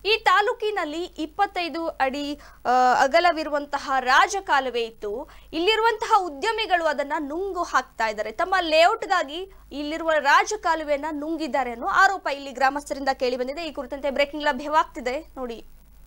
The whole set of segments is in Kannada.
ಈ ತಾಲೂಕಿನಲ್ಲಿ ಇಪ್ಪತ್ತೈದು ಅಡಿ ಆ, ಅಗಲವಿರುವಂತಹ ರಾಜಕಾಲುವೆ ಇತ್ತು ಇಲ್ಲಿರುವಂತಹ ಉದ್ಯಮಿಗಳು ಅದನ್ನ ನುಂಗು ಹಾಕ್ತಾ ಇದ್ದಾರೆ ತಮ್ಮ ಲೇಔಟ್ಗಾಗಿ ಇಲ್ಲಿರುವ ರಾಜಕಾಲುವೆಯನ್ನ ನುಂಗಿದ್ದಾರೆ ಅನ್ನೋ ಆರೋಪ ಇಲ್ಲಿ ಗ್ರಾಮಸ್ಥರಿಂದ ಕೇಳಿ ಬಂದಿದೆ ಈ ಕುರಿತಂತೆ ಬ್ರೇಕಿಂಗ್ ಲಭ್ಯವಾಗ್ತಿದೆ ನೋಡಿ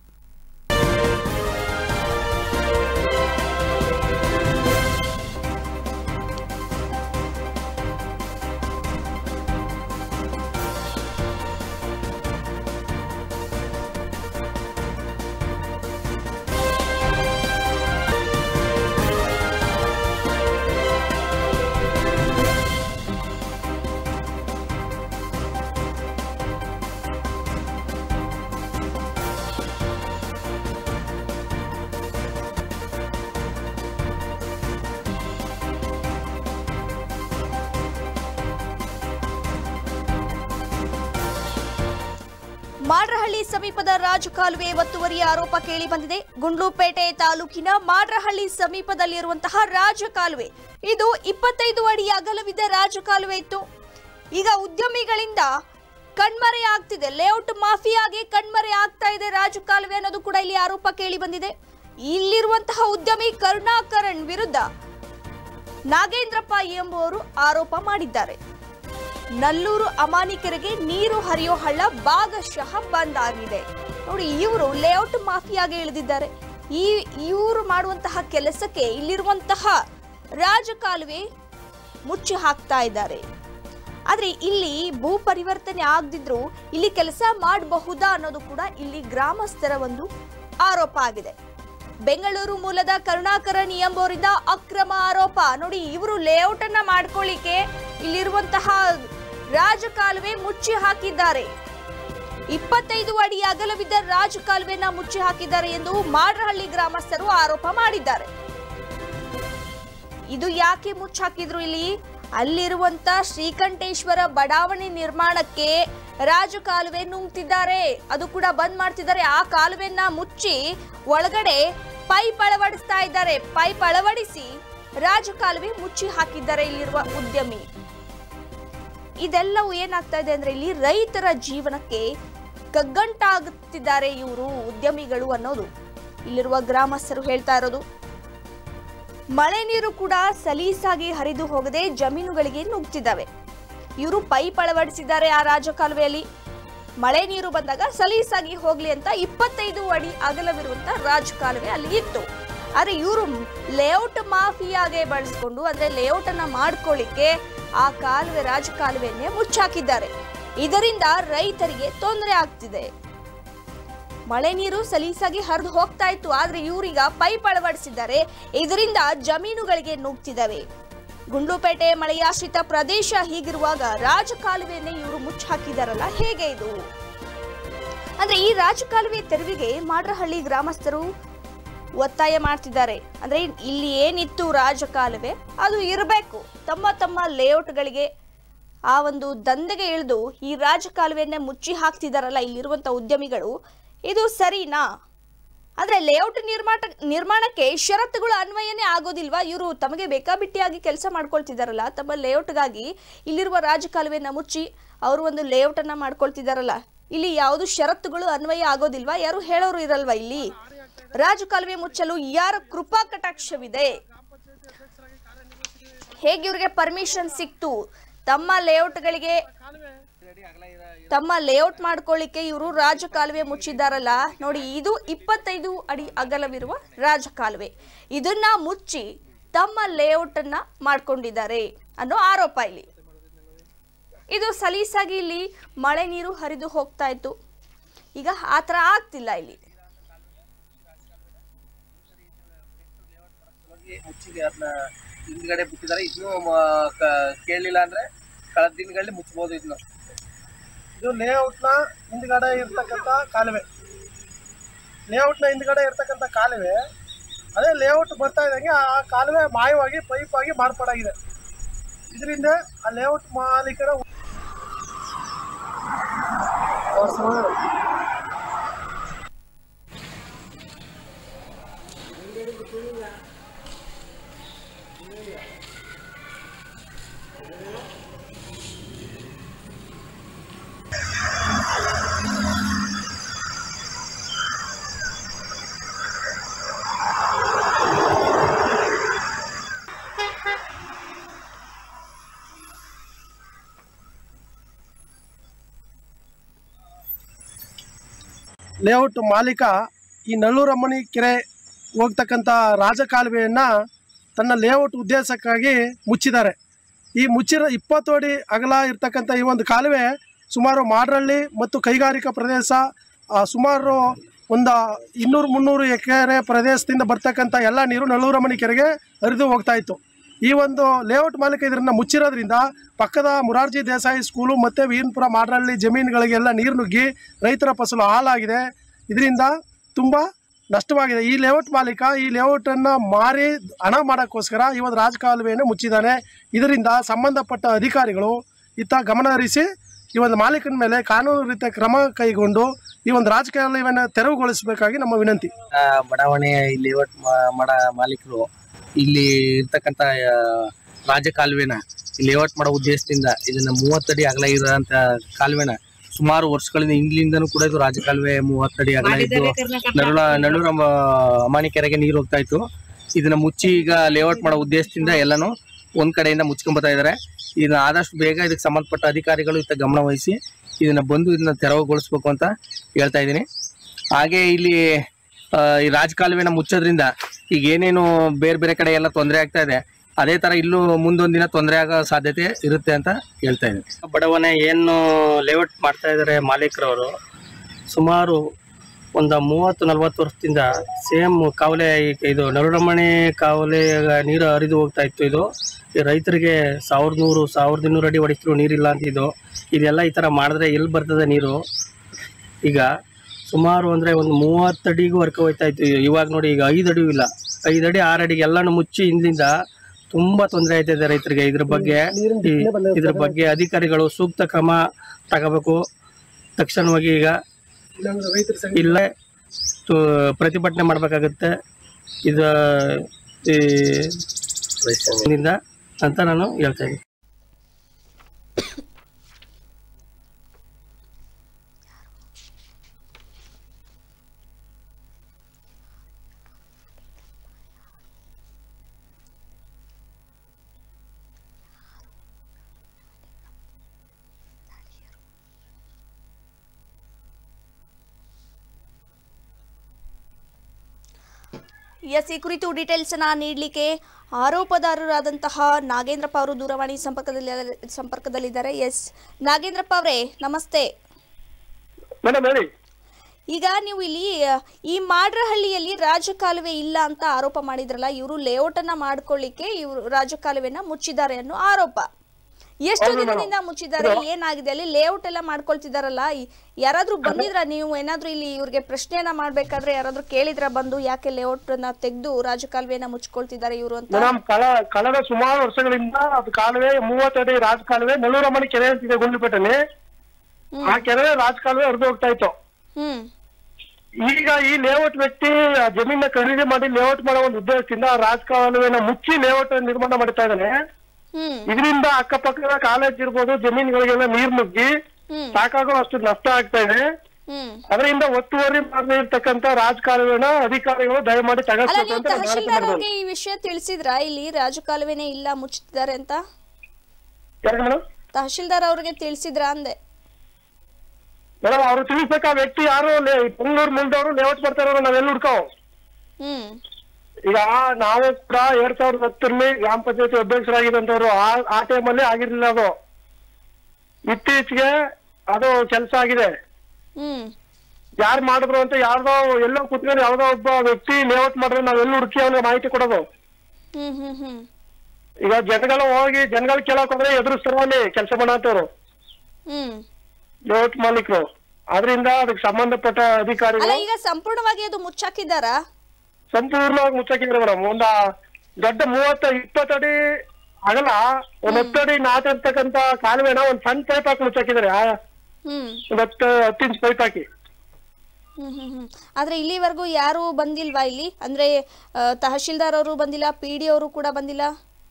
ಮಾಡ್ರಹಳ್ಳಿ ಸಮೀಪದ ರಾಜಕಾಲುವೆ ಒತ್ತುವರಿಯ ಆರೋಪ ಕೇಳಿ ಬಂದಿದೆ ಗುಂಡ್ಲುಪೇಟೆ ತಾಲೂಕಿನ ಮಾಡ್ರಹಳ್ಳಿ ಸಮೀಪದಲ್ಲಿರುವಂತಹ ರಾಜಕಾಲುವೆ ಇದು ಇಪ್ಪತ್ತೈದು ಅಡಿ ಅಗಲವಿದ್ದ ರಾಜಕಾಲುವೆ ಇತ್ತು ಈಗ ಉದ್ಯಮಿಗಳಿಂದ ಕಣ್ಮರೆ ಆಗ್ತಿದೆ ಲೇಔಟ್ ಮಾಫಿಯಾಗೆ ಕಣ್ಮರೆ ಆಗ್ತಾ ಇದೆ ರಾಜಕಾಲುವೆ ಅನ್ನೋದು ಕೂಡ ಇಲ್ಲಿ ಆರೋಪ ಕೇಳಿ ಬಂದಿದೆ ಇಲ್ಲಿರುವಂತಹ ಉದ್ಯಮಿ ಕರುಣಾಕರಣ್ ವಿರುದ್ಧ ನಾಗೇಂದ್ರಪ್ಪ ಎಂಬುವರು ಆರೋಪ ಮಾಡಿದ್ದಾರೆ ನಲ್ಲೂರು ಅಮಾನಿಕರಿಗೆ ನೀರು ಹರಿಯೋ ಹಳ್ಳ ಭಾಗಶಃ ಬಂದ್ ಆಗಿದೆ ನೋಡಿ ಇವರು ಲೇಔಟ್ ಮಾಫಿಯಾಗೆ ಇಳಿದಿದ್ದಾರೆ ಈ ಇವರು ಮಾಡುವಂತಹ ಕೆಲಸಕ್ಕೆ ಇಲ್ಲಿರುವಂತಹ ರಾಜಕಾಲುವೆ ಮುಚ್ಚಿ ಹಾಕ್ತಾ ಇದ್ದಾರೆ ಆದ್ರೆ ಇಲ್ಲಿ ಭೂ ಪರಿವರ್ತನೆ ಆಗದಿದ್ರು ಇಲ್ಲಿ ಕೆಲಸ ಮಾಡಬಹುದಾ ಅನ್ನೋದು ಕೂಡ ಇಲ್ಲಿ ಗ್ರಾಮಸ್ಥರ ಒಂದು ಆರೋಪ ಆಗಿದೆ ಬೆಂಗಳೂರು ಮೂಲದ ಕರುಣಾಕರನ್ ಎಂಬುವರಿಂದ ಅಕ್ರಮ ಆರೋಪ ನೋಡಿ ಇವರು ಲೇಔಟ್ ಅನ್ನ ಮಾಡ್ಕೊಳ್ಳಿಕ್ಕೆ ಇಲ್ಲಿರುವಂತಹ ರಾಜಕಾಲುವೆ ಮುಚ್ಚಿ ಹಾಕಿದ್ದಾರೆ ಇಪ್ಪತ್ತೈದು ಅಡಿ ಅಗಲವಿದ್ದ ರಾಜಕಾಲುವೆಯನ್ನ ಮುಚ್ಚಿ ಹಾಕಿದ್ದಾರೆ ಎಂದು ಮಾಡ್ರಹಳ್ಳಿ ಗ್ರಾಮಸ್ಥರು ಆರೋಪ ಮಾಡಿದ್ದಾರೆ ಇದು ಯಾಕೆ ಮುಚ್ಚಾಕಿದ್ರು ಇಲ್ಲಿ ಅಲ್ಲಿರುವಂತ ಶ್ರೀಕಂಠೇಶ್ವರ ಬಡಾವಣೆ ನಿರ್ಮಾಣಕ್ಕೆ ರಾಜಕಾಲುವೆ ನುಂಗ್ತಿದ್ದಾರೆ ಅದು ಕೂಡ ಬಂದ್ ಮಾಡ್ತಿದ್ದಾರೆ ಆ ಕಾಲುವೆಯನ್ನ ಮುಚ್ಚಿ ಒಳಗಡೆ ಪೈಪ್ ಅಳವಡಿಸ್ತಾ ಇದ್ದಾರೆ ಪೈಪ್ ಅಳವಡಿಸಿ ರಾಜಕಾಲುವೆ ಮುಚ್ಚಿ ಹಾಕಿದ್ದಾರೆ ಇಲ್ಲಿರುವ ಉದ್ಯಮಿ ಇದೆಲ್ಲವೂ ಏನಾಗ್ತಾ ಇದೆ ಅಂದ್ರೆ ಇಲ್ಲಿ ರೈತರ ಜೀವನಕ್ಕೆ ಕಗ್ಗಂಟಾಗುತ್ತಿದ್ದಾರೆ ಇವರು ಉದ್ಯಮಿಗಳು ಅನ್ನೋದು ಇಲ್ಲಿರುವ ಗ್ರಾಮಸ್ಥರು ಹೇಳ್ತಾ ಇರೋದು ಮಳೆ ನೀರು ಕೂಡ ಸಲೀಸಾಗಿ ಹರಿದು ಹೋಗದೆ ಜಮೀನುಗಳಿಗೆ ನುಗ್ತಿದ್ದಾವೆ ಇವರು ಪೈಪ್ ಅಳವಡಿಸಿದ್ದಾರೆ ಆ ರಾಜಕಾಲುವೆಯಲ್ಲಿ ಮಳೆ ನೀರು ಬಂದಾಗ ಸಲೀಸಾಗಿ ಹೋಗ್ಲಿ ಅಂತ ಇಪ್ಪತ್ತೈದು ಅಡಿ ಅಗಲವಿರುವಂತ ರಾಜಕಾಲುವೆ ಅಲ್ಲಿ ಇತ್ತು ಆದ್ರೆ ಇವರು ಲೇಔಟ್ ಮಾಫಿಯಾಗೆ ಬಳಸ್ಕೊಂಡು ಅಂದ್ರೆ ಲೇಔಟ್ ಅನ್ನ ಮಾಡ್ಕೊಳ್ಳಿಕ್ಕೆ ಆ ಕಾಲುವೆ ರಾಜಕಾಲುವೆಯನ್ನೇ ಮುಚ್ಚಾಕಿದ್ದಾರೆ ಇದರಿಂದ ರೈತರಿಗೆ ತೊಂದರೆ ಆಗ್ತಿದೆ ಮಳೆ ನೀರು ಸಲೀಸಾಗಿ ಹರಿದು ಹೋಗ್ತಾ ಇತ್ತು ಆದ್ರೆ ಇವರೀಗ ಪೈಪ್ ಅಳವಡಿಸಿದ್ದಾರೆ ಇದರಿಂದ ಜಮೀನುಗಳಿಗೆ ನುಗ್ತಿದ್ದಾವೆ ಗುಂಡ್ಲುಪೇಟೆ ಮಳೆಯಾಶ್ರಿತ ಪ್ರದೇಶ ಹೀಗಿರುವಾಗ ರಾಜಕಾಲುವೆಯನ್ನೇ ಇವರು ಮುಚ್ಚಾಕಿದಾರಲ್ಲ ಹೇಗೆ ಇದು ಅಂದ್ರೆ ಈ ರಾಜಕಾಲುವೆ ತೆರವಿಗೆ ಮಾಡ್ರಹಳ್ಳಿ ಗ್ರಾಮಸ್ಥರು ಒತ್ತಾಯ ಮಾಡ್ತಿದ್ದಾರೆ ಅಂದ್ರೆ ಇಲ್ಲಿ ಏನಿತ್ತು ರಾಜಕಾಲುವೆ ಅದು ಇರಬೇಕು ತಮ್ಮ ತಮ್ಮ ಲೇಔಟ್ಗಳಿಗೆ ಆ ಒಂದು ದಂಧೆಗೆ ಇಳಿದು ಈ ರಾಜಕಾಲುವೆಯನ್ನೇ ಮುಚ್ಚಿ ಹಾಕ್ತಿದಾರಲ್ಲ ಇಲ್ಲಿರುವಂತ ಉದ್ಯಮಿಗಳು ಇದು ಸರಿನಾ ಆದ್ರೆ ಲೇಔಟ್ ನಿರ್ಮಾಣ ನಿರ್ಮಾಣಕ್ಕೆ ಷರತ್ತುಗಳು ಅನ್ವಯನೇ ಆಗೋದಿಲ್ವಾ ಇವರು ತಮಗೆ ಬೇಕಾಬಿಟ್ಟಿಯಾಗಿ ಕೆಲಸ ಮಾಡ್ಕೊಳ್ತಿದಾರಲ್ಲ ತಮ್ಮ ಲೇಔಟ್ಗಾಗಿ ಇಲ್ಲಿರುವ ರಾಜಕಾಲುವೆಯನ್ನ ಮುಚ್ಚಿ ಅವರು ಒಂದು ಲೇಔಟ್ ಅನ್ನ ಮಾಡ್ಕೊಳ್ತಿದಾರಲ್ಲ ಇಲ್ಲಿ ಯಾವುದು ಷರತ್ತುಗಳು ಅನ್ವಯ ಆಗೋದಿಲ್ವಾ ಯಾರು ಹೇಳೋರು ಇರಲ್ವಾ ಇಲ್ಲಿ ರಾಜಕಾಲುವೆ ಮುಚ್ಚಲು ಯಾರ ಕೃಪಾ ಕಟಾಕ್ಷವಿದೆ ಹೇಗೆ ಇವ್ರಿಗೆ ಪರ್ಮಿಷನ್ ಸಿಕ್ತು ತಮ್ಮ ಲೇಔಟ್ಗಳಿಗೆ ತಮ್ಮ ಲೇಔಟ್ ಮಾಡ್ಕೊಳ್ಳಿಕ್ಕೆ ಇವರು ರಾಜಕಾಲುವೆ ಮುಚ್ಚಿದ್ದಾರಲ್ಲ ನೋಡಿ ಇದು ಇಪ್ಪತ್ತೈದು ಅಡಿ ಅಗಲವಿರುವ ರಾಜಕಾಲುವೆ ಇದನ್ನ ಮುಚ್ಚಿ ತಮ್ಮ ಲೇಔಟ್ ಅನ್ನ ಮಾಡ್ಕೊಂಡಿದ್ದಾರೆ ಅನ್ನೋ ಆರೋಪ ಇಲ್ಲಿ ಇದು ಸಲೀಸಾಗಿ ಇಲ್ಲಿ ಮಳೆ ನೀರು ಹರಿದು ಹೋಗ್ತಾ ಇತ್ತು ಈಗ ಆ ಥರ ಆಗ್ತಿಲ್ಲ ಇಲ್ಲಿ ಹೋಗಿ ಮುಚ್ಚಿಗೆ ಅದನ್ನ ಹಿಂದ್ಗಡೆ ಬಿಟ್ಟಿದ್ದಾರೆ ಇದನ್ನು ಮ- ಕ- ಕೇಳಲಿಲ್ಲ ಅಂದ್ರೆ ಕಳೆದ ದಿನಗಳಲ್ಲಿ ಮುಚ್ಚಬಹುದು ಇದನ್ನು ಇದು ಲೇಔಟ್ನ ಹಿಂದ್ಗಡೆ ಇರ್ತಕ್ಕಂಥ ಕಾಲುವೆ ಲೇಔಟ್ನ ಹಿಂದ್ಗಡೆ ಇರ್ತಕ್ಕಂಥ ಕಾಲುವೆ ಅದೇ ಲೇಔಟ್ ಬರ್ತಾ ಇದ್ದಂಗೆ ಆ ಕಾಲುವೆ ಮಾಯವಾಗಿ ಪೈಪ್ ಆಗಿ ಮಾರ್ಪಾಡಾಗಿದೆ ಇದರಿಂದ ಆ ಲೇಔಟ್ ಮಾಲೀಕರ ಲೇಔಟ್ ಮಾಲೀಕ ಈ ನಲ್ಲೂರಮ್ಮನಿ ಕೆರೆ ಹೋಗ್ತಕ್ಕಂಥ ರಾಜಕಾಲುವೆಯನ್ನು ತನ್ನ ಲೇಔಟ್ ಉದ್ದೇಶಕ್ಕಾಗಿ ಮುಚ್ಚಿದ್ದಾರೆ ಈ ಮುಚ್ಚಿರೋ ಇಪ್ಪತ್ತು ಅಡಿ ಅಗಲ ಇರ್ತಕ್ಕಂಥ ಈ ಒಂದು ಕಾಲುವೆ ಸುಮಾರು ಮಾಡ್ರಳ್ಳಿ ಮತ್ತು ಕೈಗಾರಿಕಾ ಪ್ರದೇಶ ಆ, ಸುಮಾರು ಒಂದು ಇನ್ನೂರು ಮುನ್ನೂರು ಎಕರೆ ಪ್ರದೇಶದಿಂದ ಬರ್ತಕ್ಕಂಥ ಎಲ್ಲ ನೀರು ನಲ್ಲೂರಮ್ಮನಿ ಕೆರೆಗೆ ಹರಿದು ಹೋಗ್ತಾ ಇತ್ತು ಈ ಒಂದು ಲೇಔಟ್ ಮಾಲೀಕ ಇದನ್ನು ಮುಚ್ಚಿರೋದ್ರಿಂದ ಪಕ್ಕದ ಮುರಾರ್ಜಿ ದೇಸಾಯಿ ಸ್ಕೂಲು ಮತ್ತು ವೀರಪುರ ಮಾಡ್ರಳ್ಳಿ ಜಮೀನುಗಳಿಗೆಲ್ಲ ನೀರು ನುಗ್ಗಿ ರೈತರ ಫಸಲು ಹಾಳಾಗಿದೆ ಇದರಿಂದ ತುಂಬ ನಷ್ಟವಾಗಿದೆ ಈ ಲೇಔಟ್ ಮಾಲೀಕ ಈ ಲೇಔಟನ್ನು ಮಾರಿ ಹಣ ಮಾಡೋಕ್ಕೋಸ್ಕರ ಈ ಒಂದು ರಾಜಕಾಲುವೆಯನ್ನು ಮುಚ್ಚಿದ್ದಾನೆ ಇದರಿಂದ ಸಂಬಂಧಪಟ್ಟ ಅಧಿಕಾರಿಗಳು ಇತ್ತ ಗಮನ ಹರಿಸಿ ಈ ಒಂದು ಮಾಲೀಕನ ಮೇಲೆ ಕಾನೂನು ರೀತಿಯ ಕ್ರಮ ಕೈಗೊಂಡು ಈ ಒಂದು ರಾಜಕಾಲುವೆಯನ್ನು ತೆರವುಗೊಳಿಸಬೇಕಾಗಿ ನಮ್ಮ ವಿನಂತಿ ಆ, ಬಡಾವಣೆ ಇಲ್ಲಿ ಲೇಔಟ್ ಮಾಡ ಮಾಲೀಕರು ಇಲ್ಲಿ ಇರ್ತಕ್ಕಂಥ ಆ, ರಾಜಕಾಲುವೆನ ಲೇಔಟ್ ಮಾಡೋ ಉದ್ದೇಶದಿಂದ ಇದನ್ನ ಮೂವತ್ತಡಿ ಅಗಲ ಇರೋಂಥ ಕಾಲುವೆನ ಸುಮಾರು ವರ್ಷಗಳಿಂದ ಹಿಂದ್ಲಿಂದನೂ ಕೂಡ ಇದು ರಾಜಕಾಲುವೆ ಮೂವತ್ತಡಿ ಅಗಲ ಇದ್ದು ನಡುಳ ನಡುರ ಅಮಾನಿ ಕೆರೆಗೆ ನೀರು ಹೋಗ್ತಾ ಇತ್ತು ಇದನ್ನ ಮುಚ್ಚಿ ಈಗ ಲೇಔಟ್ ಮಾಡೋ ಉದ್ದೇಶದಿಂದ ಎಲ್ಲಾನು ಒಂದ್ ಕಡೆಯಿಂದ ಮುಚ್ಕೊಂಬತ್ತಾ ಇದಾರೆ ಇದನ್ನ ಆದಷ್ಟು ಬೇಗ ಇದಕ್ಕೆ ಸಂಬಂಧಪಟ್ಟ ಅಧಿಕಾರಿಗಳು ಇತ್ತ ಗಮನ ವಹಿಸಿ ಇದನ್ನ ಬಂದು ಇದನ್ನ ತೆರವುಗೊಳಿಸ್ಬೇಕು ಅಂತ ಹೇಳ್ತಾ ಇದ್ದೀನಿ ಹಾಗೆ ಇಲ್ಲಿ ಆ, ಈ ರಾಜಕಾಲುವೆನ ಮುಚ್ಚೋದ್ರಿಂದ ಈಗ ಏನೇನು ಬೇರೆ ಬೇರೆ ಕಡೆ ಎಲ್ಲ ತೊಂದರೆ ಆಗ್ತಾ ಇದೆ ಅದೇ ತರ ಇಲ್ಲೂ ಮುಂದೊಂದ್ ದಿನ ತೊಂದರೆ ಆಗೋ ಸಾಧ್ಯತೆ ಇರುತ್ತೆ ಅಂತ ಹೇಳ್ತಾ ಇದ್ದೀನಿ ಬಡವನೆ ಏನು ಲೇಔಟ್ ಮಾಡ್ತಾ ಇದ್ದಾರೆ ಮಾಲೀಕರವರು ಸುಮಾರು ಒಂದು ಮೂವತ್ತು ನಲ್ವತ್ತು ವರ್ಷದಿಂದ ಸೇಮ್ ಕಾವಲೆ ಈ- ಇದು ನರುಡಮಣಿ ಕಾವಲೆ ನೀರು ಹರಿದು ಹೋಗ್ತಾ ಇತ್ತು ಇದು ಈ ರೈತರಿಗೆ ಸಾವಿರದ ನೂರು ಸಾವಿರದ ಇನ್ನೂರು ಅಡಿ ಹೊಡಿಸಿದ್ರು ನೀರಿಲ್ಲ ಅಂತ ಇದು ಇದೆಲ್ಲ ಈ ಥರ ಮಾಡಿದ್ರೆ ಎಲ್ಲಿ ಬರ್ತದೆ ನೀರು ಈಗ ಸುಮಾರು ಅಂದರೆ ಒಂದು ಮೂವತ್ತಡಿಗೂ ವರ್ಕ ಹೋಯ್ತಾ ಇತ್ತು ಇವಾಗ ನೋಡಿ ಈಗ ಐದು ಅಡಿ ಇಲ್ಲ ಐದು ಅಡಿ ಆರು ಅಡಿಗೆ ಎಲ್ಲಾನು ಮುಚ್ಚಿ ಹಿಂದಿಂದ ತುಂಬಾ ತೊಂದರೆ ಆಯ್ತಿದೆ ರೈತರಿಗೆ ಇದ್ರ ಬಗ್ಗೆ ಈ- ಇದ್ರ ಬಗ್ಗೆ ಅಧಿಕಾರಿಗಳು ಸೂಕ್ತ ಕ್ರಮ ತಗೋಬೇಕು ತಕ್ಷಣವಾಗಿ ಈಗ ಇಲ್ಲೇ ತು- ಪ್ರತಿಭಟನೆ ಮಾಡಬೇಕಾಗುತ್ತೆ ಇದು ಈ ಇದರಿಂದ ಅಂತ ನಾನು ಹೇಳ್ತಾ ಇದ್ದೀನಿ ಎಸ್ ಈ ಕುರಿತು ಡೀಟೇಲ್ಸ್ ಅನ್ನ ನೀಡಲಿಕ್ಕೆ ಆರೋಪದಾರರಾದಂತಹ ನಾಗೇಂದ್ರಪ್ಪ ಅವರು ದೂರವಾಣಿ ಸಂಪರ್ಕದಲ್ಲಿ ಸಂಪರ್ಕದಲ್ಲಿದ್ದಾರೆ ಎಸ್ ನಾಗೇಂದ್ರಪ್ಪ ಅವರೇ ನಮಸ್ತೆ ಮೇಡಮ್ ಹೇಳಿ ಈಗ ನೀವು ಇಲ್ಲಿ ಆ, ಈ ಮಾಡ್ರಹಳ್ಳಿಯಲ್ಲಿ ರಾಜಕಾಲುವೆ ಇಲ್ಲ ಅಂತ ಆರೋಪ ಮಾಡಿದ್ರಲ್ಲ ಇವರು ಲೇಔಟ್ ಅನ್ನ ಮಾಡ್ಕೊಳ್ಳಿಕ್ಕೆ ಇವರು ರಾಜಕಾಲುವೆನ ಮುಚ್ಚಿದ್ದಾರೆ ಅನ್ನೋ ಆರೋಪ ಎಷ್ಟು ದಿನದಿಂದ ಮುಚ್ಚಿದ್ದಾರೆ ಏನಾಗಿದೆ ಅಲ್ಲಿ ಲೇಔಟ್ ಎಲ್ಲ ಮಾಡ್ಕೊಳ್ತಿದಾರಲ್ಲ ಈ- ಯಾರಾದ್ರೂ ಬಂದಿದ್ರ ನೀವು ಏನಾದ್ರೂ ಇಲ್ಲಿ ಇವ್ರಿಗೆ ಪ್ರಶ್ನೆಯನ್ನ ಮಾಡ್ಬೇಕಾದ್ರೆ ಯಾರಾದ್ರೂ ಕೇಳಿದ್ರ ಬಂದು ಯಾಕೆ ಲೇಔಟ್ ನ ತೆಗೆದು ರಾಜಕಾಲುವೆನ ಮುಚ್ಕೊಳ್ತಿದ್ದಾರೆ ಇವರು ಅಂತ ಮೇಡಮ್ ಕಳ ಕಳೆದ ಸುಮಾರು ವರ್ಷಗಳಿಂದ ಅದು ಕಾಲುವೆ ಮೂವತ್ತಡಿ ರಾಜ ಕಾಲುವೆ ನೆಲ್ಲೂರಮ್ಮನಿ ಕೆರೆ ಅಂತಿದೆ ಗುಂಡ್ಲುಪೇಟೆಲಿ ಆ ಕೆರೆ ರಾಜ ಕಾಲುವೆ ಹರಿದು ಹೋಗ್ತಾ ಇತ್ತು ಹ್ಮ್ ಈಗ ಈ ಲೇಔಟ್ ವ್ಯಕ್ತಿ ಆ ಜಮೀನ ಖರೀದಿ ಮಾಡಿ ಲೇಔಟ್ ಮಾಡೋ ಒಂದು ಉದ್ದೇಶದಿಂದ ಆ ರಾಜ ಕಾಲುವೆನ ಮುಚ್ಚಿ ಲೇಔಟ್ ನಿರ್ಮಾಣ ಮಾಡ್ತಾ ಇದ್ದಾನೆ ಹ್ಮ್ ಇದರಿಂದ ಅಕ್ಕಪಕ್ಕದ ಕಾಲೇಜ್ ಇರ್ಬೋದು ಜಮೀನುಗಳಿಗೆಲ್ಲ ನೀರ್ ನುಗ್ಗಿ ಹ್ಮ್ ಸಾಕಾಗೋ ಅಷ್ಟು ನಷ್ಟ ಆಗ್ತಾ ಇದೆ ಹ್ಮ್ ಅದರಿಂದ ಒತ್ತುವರಿ ಮಾಡದೇ ಇರ್ತಕ್ಕಂತ ರಾಜಕಾಲುವೆನ ಅಧಿಕಾರಿಗಳು ದಯಮಾಡಿ ಅಲ್ಲ ತಗಸ್ಬೇಕು ನೀವು ಅಂತ ನಾನು ತಹಶೀಲ್ದಾರ್ ಮಾರಾಟ ಅವ್ರಿಗೆ ಈ ವಿಷಯ ತಿಳಿಸಿದ್ರಾ ಇಲ್ಲಿ ರಾಜಕಾಲುವೆನೇ ಇಲ್ಲ ಮುಚ್ತಿದ್ದಾರೆ ಅಂತ ಯಾರು ಮೇಡಮ್ ತಹಶೀಲ್ದಾರ್ ಅವ್ರಿಗೆ ತಿಳಿಸಿದ್ರಾ ಅಂದೆ ಮೇಡಮ್ ಅವ್ರು ತಿಳಿಸ್ಬೇಕ ಆ ವ್ಯಕ್ತಿ ಯಾರು ಬೆಂಗಳೂರು ಮುಂದವರು ಲೇಔಟ್ ಮಾಡ್ತಾ ಇರೋರು ನಾವೆಲ್ಲ ಹುಡ್ಕೋ ಹ್ಮ್ ಈಗ ನಾವು ಕೂಡ ಎರಡ್ ಸಾವಿರದ ಹತ್ತರಲ್ಲಿ ಗ್ರಾಮ ಪಂಚಾಯತಿ ಅಧ್ಯಕ್ಷರಾಗಿದ್ದಂತವ್ರು ಆ ಆ ಟೈಮಲ್ಲಿ ಆಗಿರ್ಲಿಲ್ಲ ಅದು ಇತ್ತೀಚೆಗೆ ಅದು ಕೆಲಸ ಆಗಿದೆ ಹ್ಮ್ ಯಾರು ಮಾಡಿದ್ರು ಅಂತ ಯಾರ್ದೋ ಎಲ್ಲೋ ಕುತ್ಕೊಂಡು ಯಾವ್ದೋ ಒಬ್ಬ ವ್ಯಕ್ತಿ ಲೇಔಟ್ ಮಾಡಿದ್ರೆ ನಾವೆಲ್ಲ ಹುಡುಕಿ ಅವ್ನಿಗೆ ಮಾಹಿತಿ ಕೊಡೋದು ಹ್ಮ್ ಹ್ಮ್ ಹ್ಮ್ ಈಗ ಜನಗಳು ಹೋಗಿ ಜನಗಳು ಕೇಳಕ್ ಹೋದ್ರೆ ಎದುರಿಸ್ತಾರ ಅಲ್ಲಿ ಕೆಲಸ ಮಾಡತ್ತವ್ರು ಹ್ಮ್ ಲೇಔಟ್ ಮಾಲೀಕರು ಅದರಿಂದ ಅದಕ್ಕೆ ಸಂಬಂಧಪಟ್ಟ ಅಲ್ಲ ಅಧಿಕಾರಿಗಳು ಈಗ ಸಂಪೂರ್ಣವಾಗಿ ಅದು ಮುಚ್ಚಾಕಿದ್ದಾರಾ ಸಂಪೂರ್ಣವಾಗಿ ಮುಚ್ಚಾಕಿದ್ರು ಮೇಡಮ್ ಒಂದ ದೊಡ್ಡ ಮೂವತ್ತ ಇಪ್ಪತ್ತಡಿ ಅಗಲ ಒಂದ್ ಹತ್ತಡಿ ನಾಟಿರ್ತಕ್ಕಂತ ಕಾಲುವೆನ ಒಂದ್ ಸಣ್ಣ ಪೈಪ್ ಹಾಕಿ ಮುಚ್ಚಾಕಿದ್ದಾರೆ ಆ ಹ್ಮ್ ಒಂದ್ ಹತ್ತು ಹತ್ತು ಇಂಚ್ ಪೈಪ್ ಹಾಕಿ ಹ್ಮ್ ಹ್ಮ್ ಹ್ಮ್ ಆದ್ರೆ ಇಲ್ಲಿವರೆಗೂ ಯಾರು ಬಂದಿಲ್ವಾ ಇಲ್ಲಿ ಅಂದ್ರೆ ಆ, ತಹಶೀಲ್ದಾರ್ ಅವರು ಬಂದಿಲ್ಲ ಪಿ ಡಿ ಅವರು ಕೂಡ ಬಂದಿಲ್ಲ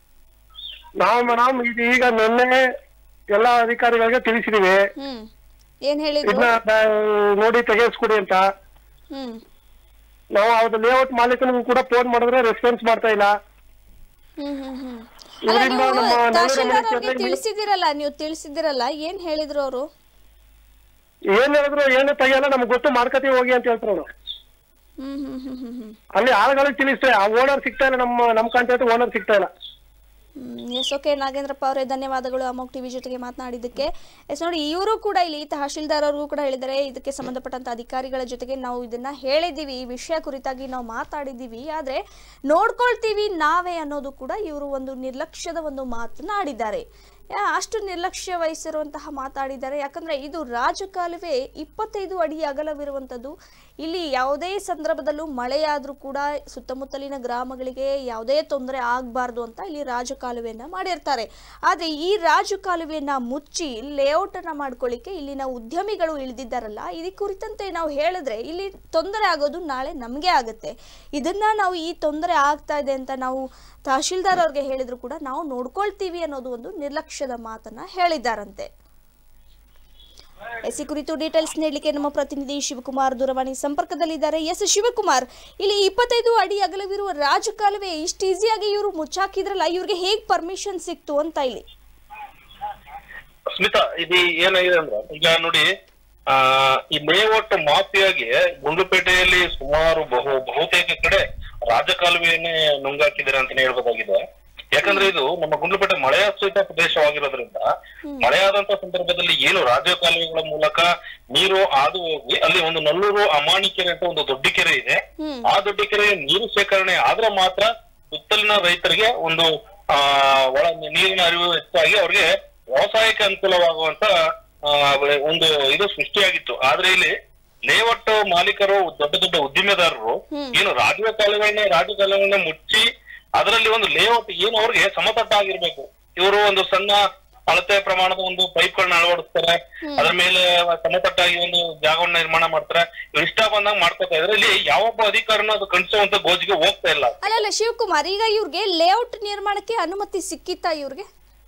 ನಾವು ಮೇಡಮ್ ಇದು ಈಗ ನಿನ್ನೆ ಎಲ್ಲಾ ಅಧಿಕಾರಿಗಳಿಗೆ ತಿಳಿಸಿದೀವಿ ಹ್ಮ್ ಏನ್ ಹೇಳಿದ್ರು ಇದನ್ನ ನೋಡಿ ತೆಗೆಸ್ಕೊಡಿ ಅಂತ ಹ್ಮ್ ನಾವು ಅವ್ರ ಲೇಔಟ್ ಮಾಲೀಕನಿಗೂ ಕೂಡ ಫೋನ್ ಮಾಡಿದ್ರೆ ರೆಸ್ಪಾನ್ಸ್ ಮಾಡ್ತಾ ಇಲ್ಲ ಹ್ಮ್ ಹ್ಮ್ ಹ್ಮ್ ಅಲ್ಲ ಇದರಿಂದ ನೀವು ನಮ್ಮ ನಗರ ತಹಶೀಲ್ದಾರ್ ಮನೆ ಅವ್ರಿಗೆ ಜನರಿಗೆ- ತಿಳಿಸಿದಿರಲ್ಲ ನೀವು ತಿಳಿಸಿದಿರಲ್ಲ ಏನ್ ಹೇಳಿದ್ರು ಅವರು ಏನ್ ಹೇಳಿದ್ರು ಏನು ತೆಗಿಯಲ್ಲ ನಮ್ಗೆ ಗೊತ್ತು ಮಾಡ್ಕತೀವಿ ಹೋಗಿ ಅಂತ ಹೇಳ್ತಾರೆ ಅವ್ರು. ಹ್ಮ್ ಹ್ಮ್ ಹ್ಮ್ ಹ್ಮ್ ಹ್ಮ್ ಅಲ್ಲಿ ಆಳುಗಳಿಗೆ ತಿಳಿಸ್ತೇವೆ ಆ ಓನರ್ ಸಿಗ್ತಾ ಇಲ್ಲ ನಮ್ಮ ನಮ್ಮ ಕಾಂಟ್ಯಾಕ್ಟ್ ಓನರ್ ಸಿಗ್ತಾ ಇಲ್ಲ ಎಸ್ ಓಕೆ ನಾಗೇಂದ್ರಪ್ಪ ಅವರೇ ಧನ್ಯವಾದಗಳು ಅಮೋಕ್ ಟಿವಿ ಜೊತೆಗೆ ಮಾತನಾಡಿದ್ದಕ್ಕೆ ಎಸ್ ನೋಡಿ ಇವರು ಕೂಡ ಇಲ್ಲಿ ತಹಶೀಲ್ದಾರ್ ಅವ್ರಿಗೂ ಕೂಡ ಹೇಳಿದ್ದಾರೆ ಇದಕ್ಕೆ ಸಂಬಂಧಪಟ್ಟಂತ ಅಧಿಕಾರಿಗಳ ಜೊತೆಗೆ ನಾವು ಇದನ್ನ ಹೇಳಿದ್ದೀವಿ ಈ ವಿಷಯ ಕುರಿತಾಗಿ ನಾವು ಮಾತಾಡಿದ್ದೀವಿ ಆದ್ರೆ ನೋಡ್ಕೊಳ್ತೀವಿ ನಾವೇ ಅನ್ನೋದು ಕೂಡ ಇವರು ಒಂದು ನಿರ್ಲಕ್ಷ್ಯದ ಒಂದು ಮಾತನ್ನ ಆಡಿದ್ದಾರೆ ಯಾ- ಅಷ್ಟು ನಿರ್ಲಕ್ಷ್ಯ ವಹಿಸಿರುವಂತಹ ಮಾತಾಡಿದ್ದಾರೆ ಯಾಕಂದ್ರೆ ಇದು ರಾಜಕಾಲುವೆ ಇಪ್ಪತ್ತೈದು ಅಡಿ ಅಗಲವಿರುವಂಥದ್ದು ಇಲ್ಲಿ ಯಾವುದೇ ಸಂದರ್ಭದಲ್ಲೂ ಮಳೆಯಾದರೂ ಕೂಡ ಸುತ್ತಮುತ್ತಲಿನ ಗ್ರಾಮಗಳಿಗೆ ಯಾವುದೇ ತೊಂದರೆ ಆಗಬಾರ್ದು ಅಂತ ಇಲ್ಲಿ ರಾಜಕಾಲುವೆಯನ್ನ ಮಾಡಿರ್ತಾರೆ ಆದರೆ ಈ ರಾಜಕಾಲುವೆಯನ್ನ ಮುಚ್ಚಿ ಲೇಔಟ್ ಅನ್ನ ಮಾಡ್ಕೊಳ್ಳಿಕ್ಕೆ ಇಲ್ಲಿನ ಉದ್ಯಮಿಗಳು ಇಳಿದಿದ್ದಾರಲ್ಲ ಇದರ ಕುರಿತಂತೆ ನಾವು ಹೇಳಿದ್ರೆ ಇಲ್ಲಿ ತೊಂದರೆ ಆಗೋದು ನಾಳೆ ನಮಗೆ ಆಗುತ್ತೆ ಇದನ್ನ ನಾವು ಈ ತೊಂದರೆ ಆಗ್ತಾ ಇದೆ ಅಂತ ನಾವು ತಹಶೀಲ್ದಾರ್ ಅವ್ರಿಗೆ ಹೇಳಿದ್ರು ಕೂಡ ನಾವು ನೋಡ್ಕೊಳ್ತೀವಿ ಅನ್ನೋದು ಒಂದು ನಿರ್ಲಕ್ಷ್ಯದ ಮಾತನ್ನ ಹೇಳಿದ್ದಾರಂತೆ ಎಸ್ ಈ ಕುರಿತು ಡೀಟೇಲ್ಸ್ ನೀಡಲಿಕ್ಕೆ ನಮ್ಮ ಪ್ರತಿನಿಧಿ ಶಿವಕುಮಾರ್ ದೂರವಾಣಿ ಸಂಪರ್ಕದಲ್ಲಿದ್ದಾರೆ ಎಸ್ ಶಿವಕುಮಾರ್ ಇಲ್ಲಿ ಇಪ್ಪತ್ತೈದು ಅಡಿ ಅಗಲವಿರುವ ರಾಜಕಾಲುವೆ ಇಷ್ಟು ಈಸಿಯಾಗಿ ಇವರು ಮುಚ್ಚಾಕಿದ್ರಲ್ಲ ಇವ್ರಿಗೆ ಹೇಗ್ ಪರ್ಮಿಷನ್ ಸಿಕ್ತು ಅಂತ ಇಲ್ಲಿ ಸ್ಮಿತಾ ಇದು ಏನಾಗಿದೆ ಅಂದ್ರೆ ಈಗ ನೋಡಿ ಆ ಈ ಲೇಔಟ್ ಮಾಫಿಯಾಗೆ ಗುಂಡ್ಲುಪೇಟೆಯಲ್ಲಿ ಸುಮಾರು ಬಹು ಬಹುತೇಕ ಕಡೆ ರಾಜಕಾಲುವೆಯನ್ನೇ ನುಂಗಾಕಿದ್ದಾರೆ ಅಂತಾನೆ ಹೇಳ್ಬೋದಾಗಿದೆ ಯಾಕಂದ್ರೆ ಇದು ನಮ್ಮ ಗುಂಡ್ಲುಪೇಟೆ ಮಳೆಯಾಶ್ರಿತ ಪ್ರದೇಶವಾಗಿರೋದ್ರಿಂದ ಮಳೆಯಾದಂತ ಸಂದರ್ಭದಲ್ಲಿ ಏನು ರಾಜಕಾಲುವೆಗಳ ಮೂಲಕ ನೀರು ಹಾದು ಹೋಗಿ ಅಲ್ಲಿ ಒಂದು ನಲ್ಲೂರು ಅಮಾಣಿ ಕೆರೆ ಅಂತ ಒಂದು ದೊಡ್ಡ ಕೆರೆ ಇದೆ ಹ್ಮ್ ಆ ದೊಡ್ಡ ಕೆರೆ ನೀರು ಶೇಖರಣೆ ಆದ್ರೆ ಮಾತ್ರ ಸುತ್ತಲಿನ ರೈತರಿಗೆ ಒಂದು ಆ ಒಳ ನೀರಿನ ಅರಿವು ಹೆಚ್ಚಾಗಿ ಅವ್ರಿಗೆ ವ್ಯವಸಾಯಕ್ಕೆ ಅನುಕೂಲವಾಗುವಂತ ಆ, ಒಂದು ಇದು ಸೃಷ್ಟಿಯಾಗಿತ್ತು ಆದ್ರೆ ಇಲ್ಲಿ ಲೇಔಟ್ ಮಾಲೀಕರು ದೊಡ್ಡ ದೊಡ್ಡ ಉದ್ದಿಮೆದಾರರು ಹ್ಮ್. ಏನು ರಾಜಕೀಯ ಕಾಲುಗಳನ್ನ ರಾಜಕಾಲುಗಳನ್ನ ಮುಚ್ಚಿ ಅದರಲ್ಲಿ ಒಂದು ಲೇಔಟ್ ಏನು ಅವ್ರಿಗೆ ಸಮತಟ್ಟಾಗಿರ್ಬೇಕು ಇವರು ಒಂದು ಸಣ್ಣ ಅಳತೆ ಪ್ರಮಾಣದ ಒಂದು ಪೈಪ್ಗಳನ್ನ ಅಳವಡಿಸ್ತಾರೆ ಅದ್ರ ಮೇಲೆ ಸಮತಟ್ಟಾಗಿ ಒಂದು ಜಾಗವನ್ನ ನಿರ್ಮಾಣ ಮಾಡ್ತಾರೆ ಇವ್ರು ಇಷ್ಟ ಬಂದಂಗ್ ಮಾಡ್ಕೊತಾ ಇದ್ರೆ ಇಲ್ಲಿ ಯಾವೊಬ್ಬ ಅಧಿಕಾರನ ಅದು ಕಣಿಸುವಂತ ಗೋಜಿಗೆ ಹೋಗ್ತಾ ಇಲ್ಲ ಅಲ್ಲ ಅಲ್ಲ ಶಿವಕುಮಾರ್ ಈಗ ಇವ್ರಿಗೆ ಲೇಔಟ್ ನಿರ್ಮಾಣಕ್ಕೆ ಅನುಮತಿ ಸಿಕ್ಕಿತ್ತಾ ಇವ್ರಿಗೆ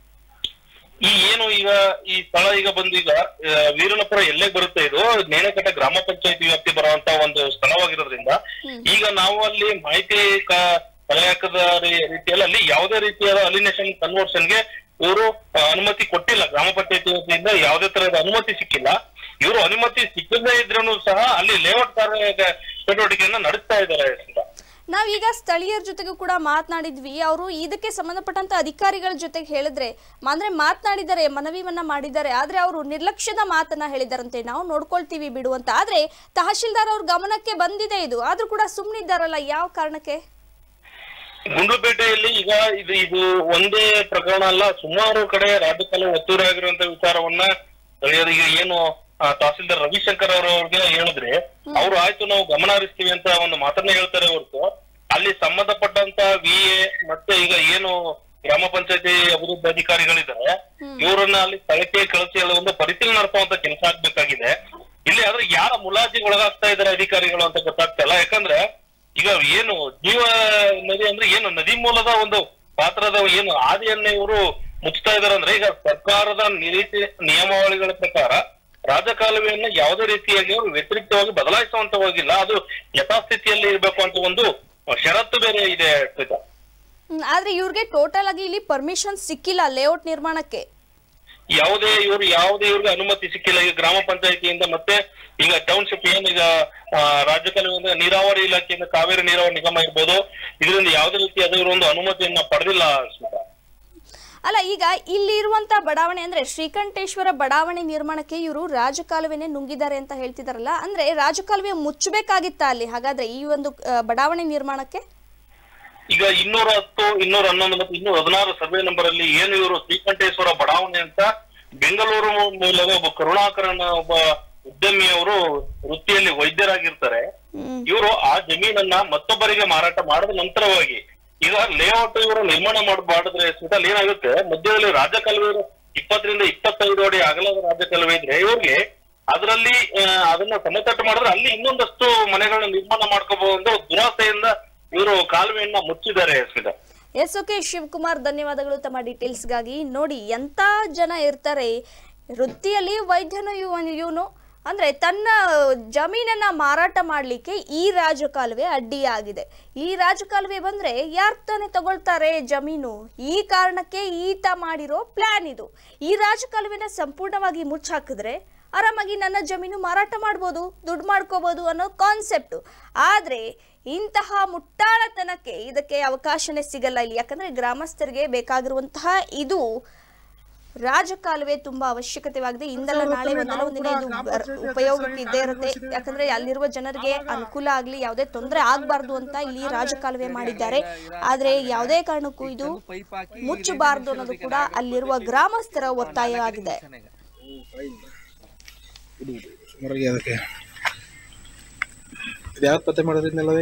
ಈ ಏನು ಈಗ ಈ ಸ್ಥಳ ಈಗ ಬಂದು ಈಗ ಆ, ವೀರನಪುರ ಎಲ್ಲೇ ಬರುತ್ತೆ ಇದು ನೇಣಕಟ್ಟೆ ಗ್ರಾಮ ಪಂಚಾಯತಿ ವ್ಯಾಪ್ತಿ ಬರುವಂತ ಒಂದು ಸ್ಥಳವಾಗಿರೋದ್ರಿಂದ ಈಗ ನಾವು ಅಲ್ಲಿ ಮಾಹಿತಿ ಕ- ಕಲೆ ಹಾಕದ ರೀ- ರೀತಿಯಲ್ಲಿ ಅಲ್ಲಿ ಯಾವುದೇ ರೀತಿಯಾದ ಅಲಿನೇಷನ್ ಕನ್ವರ್ಷನ್ಗೆ ಇವರು ಅನುಮತಿ ಕೊಟ್ಟಿಲ್ಲ ಗ್ರಾಮ ಪಂಚಾಯತಿ ವತಿಯಿಂದ ಯಾವುದೇ ತರಹದ ಅನುಮತಿ ಸಿಕ್ಕಿಲ್ಲ ಇವರು ಅನುಮತಿ ಸಿಕ್ಕದೇ ಇದ್ರೂ ಸಹ ಅಲ್ಲಿ ಲೇಔಟ್ ಕಾರ್ಯ ಚಟುವಟಿಕೆಯನ್ನ ನಡೆಸ್ತಾ ಇದ್ದಾರೆ ಅಂತ ನಾವೀಗ ಸ್ಥಳೀಯರ ಜೊತೆಗೂ ಕೂಡ ಮಾತನಾಡಿದ್ವಿ ಅವರು ಇದಕ್ಕೆ ಸಂಬಂಧಪಟ್ಟಂತ ಅಧಿಕಾರಿಗಳ ಜೊತೆಗೆ ಹೇಳಿದ್ರೆ ಮ- ಅಂದ್ರೆ ಮಾತನಾಡಿದ್ದಾರೆ ಮನವಿಯನ್ನ ಮಾಡಿದ್ದಾರೆ ಆದ್ರೆ ಅವರು ನಿರ್ಲಕ್ಷ್ಯದ ಮಾತನ್ನ ಹೇಳಿದಾರಂತೆ ನಾವು ನೋಡ್ಕೊಳ್ತೀವಿ ಬಿಡು ಅಂತ ಆದ್ರೆ ತಹಶೀಲ್ದಾರ್ ಅವ್ರ ಗಮನಕ್ಕೆ ಬಂದಿದೆ ಇದು ಆದ್ರೂ ಕೂಡ ಸುಮ್ಮನಿದ್ದಾರಲ್ಲ ಯಾವ ಕಾರಣಕ್ಕೆ ಗುಂಡ್ಲುಪೇಟೆಯಲ್ಲಿ ಈಗ ಇದು ಇದು ಒಂದೇ ಪ್ರಕರಣ ಅಲ್ಲ ಸುಮಾರು ಕಡೆ ರಾಜ್ಯಪಾಲ ಒತ್ತುವರಿ ಆಗಿರುವಂತ ವಿಚಾರವನ್ನ ಸ್ಥಳೀಯರಿಗೆ ಏನು ಆ, ತಹಸೀಲ್ದಾರ್ ರವಿಶಂಕರ್ ಅವರವ್ರಿಗೆ ಹೇಳಿದ್ರೆ ಅವ್ರು ಆಯ್ತು ನಾವು ಗಮನ ಹರಿಸ್ತೀವಿ ಅಂತ ಒಂದು ಮಾತನ್ನ ಹೇಳ್ತಾರೆ ಹೊರತು ಅಲ್ಲಿ ಸಂಬಂಧಪಟ್ಟಂತ ವಿ ಎ ಮತ್ತೆ ಈಗ ಏನು ಗ್ರಾಮ ಪಂಚಾಯತಿ ಅಭಿವೃದ್ಧಿ ಅಧಿಕಾರಿಗಳಿದ್ದಾರೆ ಇವರನ್ನ ಅಲ್ಲಿ ಸ್ಥಳಕ್ಕೆ ಕಳಿಸಿ ಅಲ್ಲಿ ಒಂದು ಪರಿಶೀಲನೆ ನಡೆಸುವಂತ ಕೆಲಸ ಆಗ್ಬೇಕಾಗಿದೆ ಇಲ್ಲಿ ಆದ್ರೆ ಯಾರ ಮುಲಾಜಿಗೆ ಒಳಗಾಗ್ತಾ ಇದ್ದಾರೆ ಅಧಿಕಾರಿಗಳು ಅಂತ ಗೊತ್ತಾಗ್ತಾ ಇಲ್ಲ ಯಾಕಂದ್ರೆ ಈಗ ಏನು ಜೀವ ನದಿ ಅಂದ್ರೆ ಏನು ನದಿ ಮೂಲದ ಒಂದು ಪಾತ್ರದ ಏನು ಹಾದಿಯನ್ನ ಇವರು ಮುಚ್ತಾ ಇದಾರೆ ಅಂದ್ರೆ ಈಗ ಸರ್ಕಾರದ ನೀತಿ ನಿಯಮಾವಳಿಗಳ ಪ್ರಕಾರ ರಾಜಕಾಲುವೆಯನ್ನ ಯಾವುದೇ ರೀತಿಯಾಗಿ ಅವರು ವ್ಯತಿರಿಕ್ತವಾಗಿ ಬದಲಾಯಿಸುವಂತ ಹೋಗಿಲ್ಲ ಅದು ಯಥಾಸ್ಥಿತಿಯಲ್ಲಿ ಇರಬೇಕು ಅಂತ ಒಂದು ಷರತ್ತು ಬೇರೆ ಇದೆ ಶ್ವೇತಾ. ಹ್ಮ್, ಆದ್ರೆ ಇವ್ರಿಗೆ ಟೋಟಲ್ ಆಗಿ ಇಲ್ಲಿ ಪರ್ಮಿಷನ್ ಸಿಕ್ಕಿಲ್ಲ ಲೇಔಟ್ ನಿರ್ಮಾಣಕ್ಕೆ ಯಾವುದೇ ಇವರು ಯಾವುದೇ ಇವ್ರಿಗೆ ಅನುಮತಿ ಸಿಕ್ಕಿಲ್ಲ ಈಗ ಗ್ರಾಮ ಪಂಚಾಯತಿಯಿಂದ ಮತ್ತೆ ಈಗ ಟೌನ್ಶಿಪ್ ಏನೀಗ ಆ, ರಾಜ್ಯ ಕಾಲುವೆಯಿಂದ ನೀರಾವರಿ ಇಲಾಖೆಯಿಂದ ಕಾವೇರಿ ನೀರಾವರಿ ನಿಗಮ ಇರ್ಬೋದು ಇದರಿಂದ ಯಾವುದೇ ರೀತಿಯಾದ ಇವರು ಒಂದು ಅನುಮತಿಯನ್ನ ಪಡೆದಿಲ್ಲ ಸ್ಮಿತಾ ಅಲ್ಲ ಈಗ ಇಲ್ಲಿರುವಂತ ಬಡಾವಣೆ ಅಂದ್ರೆ ಶ್ರೀಕಂಠೇಶ್ವರ ಬಡಾವಣೆ ನಿರ್ಮಾಣಕ್ಕೆ ಇವರು ರಾಜಕಾಲುವೆನೆ ನುಂಗಿದ್ದಾರೆ ಅಂತ ಹೇಳ್ತಿದಾರಲ್ಲ ಅಂದ್ರೆ ರಾಜಕಾಲುವೆ ಮುಚ್ಚಬೇಕಾಗಿತ್ತ ಅಲ್ಲಿ ಹಾಗಾದ್ರೆ ಈ ಒಂದು ಆ, ಬಡಾವಣೆ ನಿರ್ಮಾಣಕ್ಕೆ ಈಗ ಇನ್ನೂರ ಹತ್ತು ಇನ್ನೂರ ಹನ್ನೊಂದು ಮತ್ತು ಇನ್ನೂರ ಹದಿನಾರು ಸರ್ವೆ ನಂಬರ್ ಅಲ್ಲಿ ಏನು ಇವರು ಶ್ರೀಕಂಠೇಶ್ವರ ಬಡಾವಣೆ ಅಂತ ಬೆಂಗಳೂರು ಮೂಲದ ಒಬ್ಬ ಕರುಣಾಕರನ ಒಬ್ಬ ಉದ್ಯಮಿಯವರು ವೃತ್ತಿಯಲ್ಲಿ ವೈದ್ಯರಾಗಿರ್ತಾರೆ ಹ್ಮ್ ಇವರು ಆ ಜಮೀನನ್ನ ಮತ್ತೊಬ್ಬರಿಗೆ ಮಾರಾಟ ಮಾಡಿದ ನಂತರವಾಗಿ ಈಗ ಲೇಔಟ್ ಇವರು ನಿರ್ಮಾಣ ಮಾಡಬಾರ್ದ್ರೆ ಸ್ಮಿತಲ್ ಏನಾಗುತ್ತೆ ಮಧ್ಯದಲ್ಲಿ ರಾಜಕಾಲುವೆ ಇಪ್ಪತ್ತರಿಂದ ಇಪ್ಪತ್ತೈದು ಅಡಿ ಅಗಲದ ರಾಜಕಾಲುವೆ ಇದ್ರೆ ಇವ್ರಿಗೆ ಅದರಲ್ಲಿ ಆ, ಅದನ್ನ ಸಮತಟ್ಟು ಮಾಡಿದ್ರೆ ಅಲ್ಲಿ ಇನ್ನೊಂದಷ್ಟು ಮನೆಗಳನ್ನ ನಿರ್ಮಾಣ ಮಾಡ್ಕೋಬಹುದು ದುರಾಸೆಯಿಂದ ಇವರು ಕಾಲುವೆಯನ್ನ ಮುಚ್ಚಿದ್ದಾರೆ ಸ್ಮಿತಾ ಎಸ್ ಓಕೆ ಶಿವಕುಮಾರ್ ಧನ್ಯವಾದಗಳು ತಮ್ಮ ಡೀಟೇಲ್ಸ್ಗಾಗಿ ನೋಡಿ ಎಂತ ಜನ ಇರ್ತಾರೆ ವೃತ್ತಿಯಲ್ಲಿ ವೈದ್ಯನು ಇವನು ಇವನು ಅಂದ್ರೆ ತನ್ನ ಜಮೀನನ್ನ ಮಾರಾಟ ಮಾಡಲಿಕ್ಕೆ ಈ ರಾಜಕಾಲುವೆ ಅಡ್ಡಿಯಾಗಿದೆ ಈ ರಾಜಕಾಲುವೆ ಬಂದ್ರೆ ಯಾರು ತಾನೇ ತಗೊಳ್ತಾರೆ ಜಮೀನು ಈ ಕಾರಣಕ್ಕೆ ಈತ ಮಾಡಿರೋ ಪ್ಲಾನ್ ಇದು ಈ ರಾಜಕಾಲುವೆನ ಸಂಪೂರ್ಣವಾಗಿ ಮುಚ್ಚಾಕಿದ್ರೆ ಆರಾಮಾಗಿ ನನ್ನ ಜಮೀನು ಮಾರಾಟ ಮಾಡ್ಬೋದು ದುಡ್ಡು ಮಾಡ್ಕೋಬೋದು ಅನ್ನೋ ಕಾನ್ಸೆಪ್ಟು ಆದರೆ ಇಂತಹ ಮುಟ್ಟಾಳತನಕ್ಕೆ ಇದಕ್ಕೆ ಅವಕಾಶನೇ ಸಿಗಲ್ಲ ಇಲ್ಲಿ ಯಾಕಂದ್ರೆ ಗ್ರಾಮಸ್ಥರಿಗೆ ಬೇಕಾಗಿರುವಂತಹ ಇದು ರಾಜಕಾಲುವೆ ತುಂಬಾ ಅವಶ್ಯಕತೆವಾಗಿದೆ ಇಂದಲ್ಲ ನಾಳೆ ಒಂದಲ್ಲ ಒಂದಿನ ಇದು ಬರ್- ಉಪಯೋಗಕ್ಕೆ ಇದ್ದೇ ಇರುತ್ತೆ ಯಾಕಂದ್ರೆ ಅಲ್ಲಿರುವ ಜನರಿಗೆ ಅನುಕೂಲ ಆಗ್ಲಿ ಯಾವುದೇ ತೊಂದರೆ ಆಗ್ಬಾರ್ದು ಅಂತ ಇಲ್ಲಿ ರಾಜಕಾಲುವೆ ಮಾಡಿದ್ದಾರೆ ಆದ್ರೆ ಯಾವುದೇ ಕಾರಣಕ್ಕೂ ಇದು ಮುಚ್ಚಬಾರ್ದು ಅನ್ನೋದು ಕೂಡ ಅಲ್ಲಿರುವ ಗ್ರಾಮಸ್ಥರ ಒತ್ತಾಯ ಆಗಿದೆ ಹೊರಗೆ ಅದಕ್ಕೆ ಇದು ಯಾವ್ದು ಪತ್ತೆ ಮಾಡೋದ್ರಿಂದಲ್ಲವೇ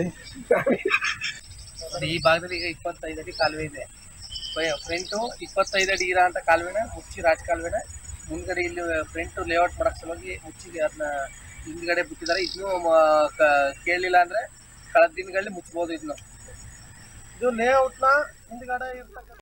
ಈ ಭಾಗದಲ್ಲಿ ಈಗ ಇಪ್ಪತ್ತೈದು ಅಡಿ ಕಾಲುವೆ ಇದೆ ಫ್ರಂಟು ಇಪ್ಪತ್ತೈದು ಅಡಿ ಇರೋ ಅಂತ ಕಾಲುವೆನ ಮುಚ್ಚಿ ರಾಜ ಕಾಲುವೆನ ಮುಂದ್ಗಡೆ ಇಲ್ಲಿ ಫ್ರಂಟ್ ಲೇಔಟ್ ಮಾಡಕ್ ಸಲುವಾಗಿ ಮುಚ್ಚಿ ಅದನ್ನ ಹಿಂದ್ಗಡೆ ಬಿಟ್ಟಿದ್ದಾರೆ ಇದನ್ನು ಕೇಳಲಿಲ್ಲ ಅಂದ್ರೆ ಕಳೆದ ದಿನಗಳಲ್ಲಿ ಮುಚ್ಚಬಹುದು ಇದನ್ನು ಇದು ಲೇಔಟ್ನ ಹಿಂದ್ಗಡೆ ಇರ್ತಕ್ಕಂಥ